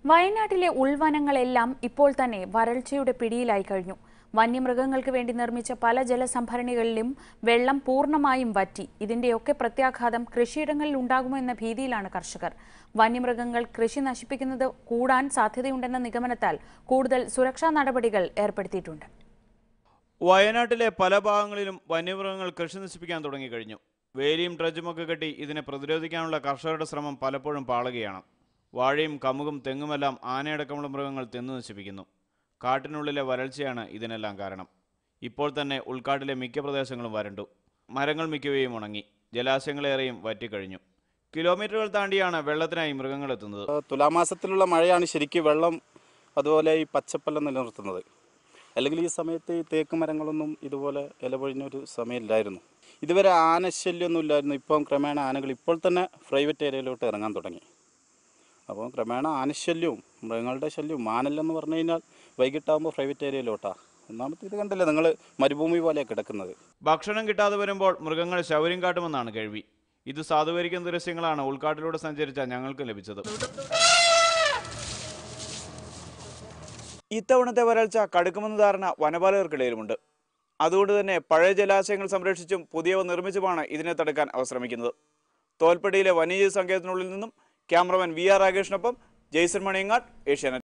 വയനാട്ടിലെ ഉൾവനങ്ങളെല്ലാം ഇപ്പോൾ തന്നെ വരൾച്ചയുടെ പിടിയിലായി കഴിഞ്ഞു വന്യമൃഗങ്ങൾക്ക് വേണ്ടി നിർമ്മിച്ച പല ജലസംഭരണികളിലും വെള്ളം പൂർണ്ണമായും വറ്റി ഇതിന്റെയൊക്കെ പ്രത്യാഘാതം കൃഷിയിടങ്ങളിൽ ഉണ്ടാകുമോ എന്ന ഭീതിയിലാണ് കർഷകർ വന്യമൃഗങ്ങൾ കൃഷി നശിപ്പിക്കുന്നത് കൂടാൻ സാധ്യതയുണ്ടെന്ന നിഗമനത്താൽ കൂടുതൽ സുരക്ഷാ നടപടികൾ ഏർപ്പെടുത്തിയിട്ടുണ്ട് വയനാട്ടിലെ പല ഭാഗങ്ങളിലും വന്യമൃഗങ്ങൾ കൃഷി നശിപ്പിക്കാൻ തുടങ്ങിക്കഴിഞ്ഞു വേലിയും ഡ്രഡ്ജുമൊക്കെ കെട്ടി ഇതിനെ പ്രതിരോധിക്കാനുള്ള കർഷകരുടെ ശ്രമം പലപ്പോഴും പാളുകയാണ് വാഴയും കമുകും തെങ്ങുമെല്ലാം ആനയടക്കമുള്ള മൃഗങ്ങൾ തിന്നു നശിപ്പിക്കുന്നു കാട്ടിനുള്ളിലെ വരൾച്ചയാണ് ഇതിനെല്ലാം കാരണം ഇപ്പോൾ തന്നെ ഉൾക്കാട്ടിലെ മിക്ക പ്രദേശങ്ങളും വരണ്ടു മരങ്ങൾ മിക്കവയും ഉണങ്ങി ജലാശയങ്ങളേറെയും വറ്റിക്കഴിഞ്ഞു കിലോമീറ്ററുകൾ താണ്ടിയാണ് വെള്ളത്തിനായി മൃഗങ്ങൾ എത്തുന്നത് തുലാമാസത്തിലുള്ള മഴയാണ് ശരിക്കും വെള്ളം അതുപോലെ ഈ പച്ചപ്പെല്ലാം നിലനിർത്തുന്നത് അല്ലെങ്കിൽ ഈ സമയത്ത് ഈ തേക്ക് മരങ്ങളൊന്നും ഇതുപോലെ ഇല പൊഴിഞ്ഞൊരു സമയമില്ലായിരുന്നു ഇതുവരെ ആനശല്യമൊന്നും ഇല്ലായിരുന്നു ഇപ്പം ക്രമേണ ആനകൾ ഇപ്പോൾ തന്നെ പ്രൈവറ്റ് ഏരിയയിലോട്ട് ഇറങ്ങാൻ തുടങ്ങി അപ്പോൾ ക്രമേണ ആനശല്യവും മൃഗങ്ങളുടെ ശല്യവും ആനല്ലെന്ന് പറഞ്ഞു കഴിഞ്ഞാൽ വൈകിട്ടാകുമ്പോൾ പ്രൈവറ്റ് ഏരിയയിലോട്ടാണ് ഒന്നാമത്തെ ഇത് കണ്ടില്ലേ നിങ്ങൾ മരുഭൂമി പോലെയാണ് കിടക്കുന്നത് ഭക്ഷണം കിട്ടാതെ വരുമ്പോൾ മൃഗങ്ങൾ ശൗര്യം കാട്ടുമെന്നാണ് കേൾവി ഇത് സാധൂകരിക്കുന്ന ദൃശ്യങ്ങളാണ് ഉൾക്കാട്ടിലൂടെ സഞ്ചരിച്ച ഞങ്ങൾക്ക് ലഭിച്ചത് ഇത്തവണത്തെ വരൾച്ച കടുക്കുമെന്ന ധാരണ വനപാലകർക്കിടയിലുമുണ്ട് അതുകൊണ്ട് തന്നെ പഴയ ജലാശയങ്ങൾ സംരക്ഷിച്ചും പുതിയവ നിർമ്മിച്ചുമാണ് ഇതിനെ തടുക്കാൻ അവർ ശ്രമിക്കുന്നത് തോൽപ്പടിയിലെ വന്യജീവി സങ്കേതത്തിനുള്ളിൽ നിന്നും ക്യാമറമാൻ വി ആർ രാകേഷിനൊപ്പം ജെയ്സൺ മണിയങ്ങാട് ഏഷ്യാനെറ്റ്